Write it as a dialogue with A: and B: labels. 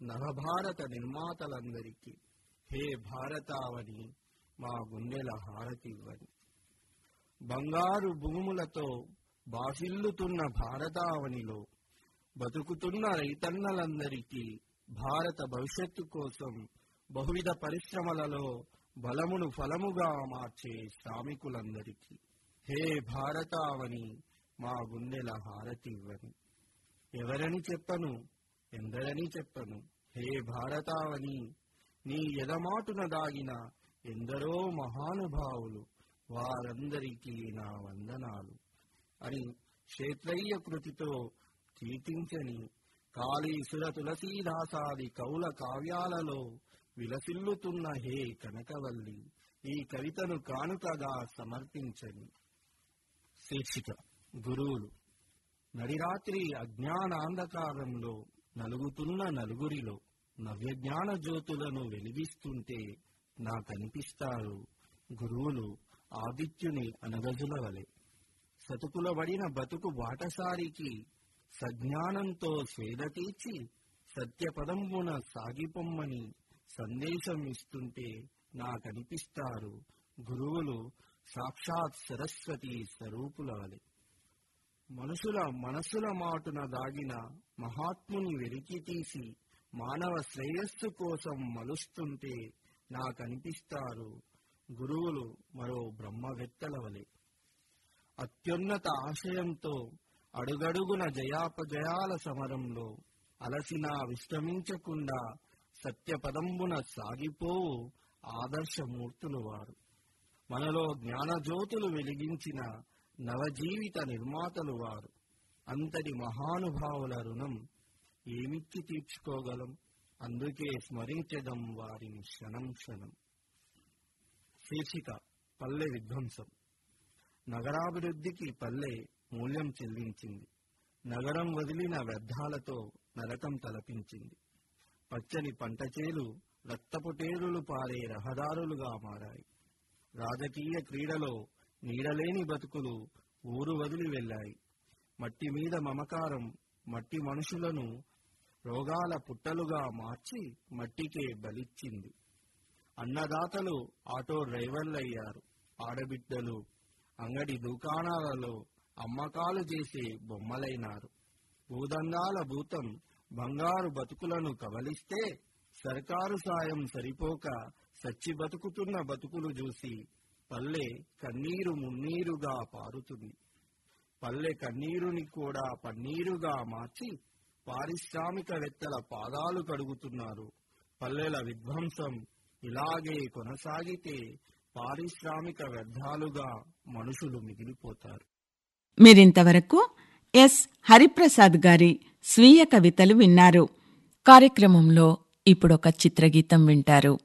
A: నవభారత నిర్మాతలందరికీ హే భారతావని మా గుండెల హారతివ్వని బంగారు భూములతో బాసిల్లుతున్న భారతావనిలో బతుకుతున్న రైతన్నలందరికీ భారత భవిష్యత్తు కోసం బహువిధ పరిశ్రమలలో బలమును ఫలముగా మార్చే శ్రామికులందరికీ హే భారతావని మా గుండెల హారతివ్వని ఎవరని చెప్పను ఎందరని చెప్పను హే భారతావని నీ ఎదమాటున దాగిన ఎందరో మహానుభావులు వారందరికీ నా వందనాలు అని క్షేత్రయ్య కృతితో కీర్తించని కాళీసుర తులసీదాసాది కౌల కావ్యాలలో విలసిల్లుతున్న హే కనకవల్లి ఈ కవితను కానుకగా సమర్పించని శీర్షిక గురువులు నడిరాత్రి అజ్ఞానాంధకారంలో నలుగుతున్న నలుగురిలో నవ్యజ్ఞాన జ్యోతులను వెలిగిస్తుంటే నాకనిపిస్తారు గురువులు ఆదిత్యుని అనగజుల వలె సతుకులబడిన బతుకు బాటసారికి సజ్ఞానంతో స్వేద తీర్చి సత్యపదంబున సాగిపొమ్మని సందేశం ఇస్తుంటే నాకనిపిస్తారు గురువులు సాక్షాత్ సరస్వతి స్వరూపుల వలె మనుషుల మనసుల మాటున దాగిన మహాత్ముని వెలికి తీసి మానవ శ్రేయస్సు కోసం మలుస్తుంటే నాకనిపిస్తారు గురువులు మరో బ్రహ్మవేత్తల వలె అత్యున్నత ఆశయంతో అడుగడుగున జయాపజయాల సమరంలో అలసిన విశ్రమించకుండా సత్యపదంబున సాగిపోవు ఆదర్శమూర్తులు వారు మనలో జ్ఞానజ్యోతులు వెలిగించిన నవజీవిత నిర్మాతలు వారు అంతటి మహానుభావుల రుణం ఏమిచ్చి తీర్చుకోగలం అందుకే స్మరించదం వారిని క్షణం క్షణం శీర్షిక పల్లె విధ్వంసం నగరాభివృద్ధికి పల్లె మూల్యం చెల్లించింది నగరం వదిలిన వ్యర్థాలతో నరకం తలపించింది పచ్చని పంటచేలు రక్తపుటేరులు పారే రహదారులుగా మారాయి రాజకీయ క్రీడలో నీడలేని బతుకులు ఊరు వదిలి వెళ్ళాయి మట్టి మీద మమకారం మట్టి మనుషులను రోగాల పుట్టలుగా మార్చి మట్టికే బలిచ్చింది అన్నదాతలు ఆటో డ్రైవర్లయ్యారు ఆడబిడ్డలు అంగడి దుకాణాలలో అమ్మకాలు చేసే బొమ్మలైనారు భూదందాల భూతం బంగారు బతుకులను కబలిస్తే సర్కారు సాయం సరిపోక సచ్చి బతుకుతున్న బతుకులు చూసి పల్లె కన్నీరు మున్నీరుగా పారుతుంది పల్లె కన్నీరుని కూడా పన్నీరుగా మార్చి పారిశ్రామికవేత్తల పాదాలు కడుగుతున్నారు పల్లెల విధ్వంసం ఇలాగే కొనసాగితే పారిశ్రామిక వ్యర్థాలుగా మనుషులు మిగిలిపోతారు
B: మీరింతవరకు ఎస్ హరిప్రసాద్ గారి స్వీయ కవితలు విన్నారు కార్యక్రమంలో ఇప్పుడొక చిత్రగీతం వింటారు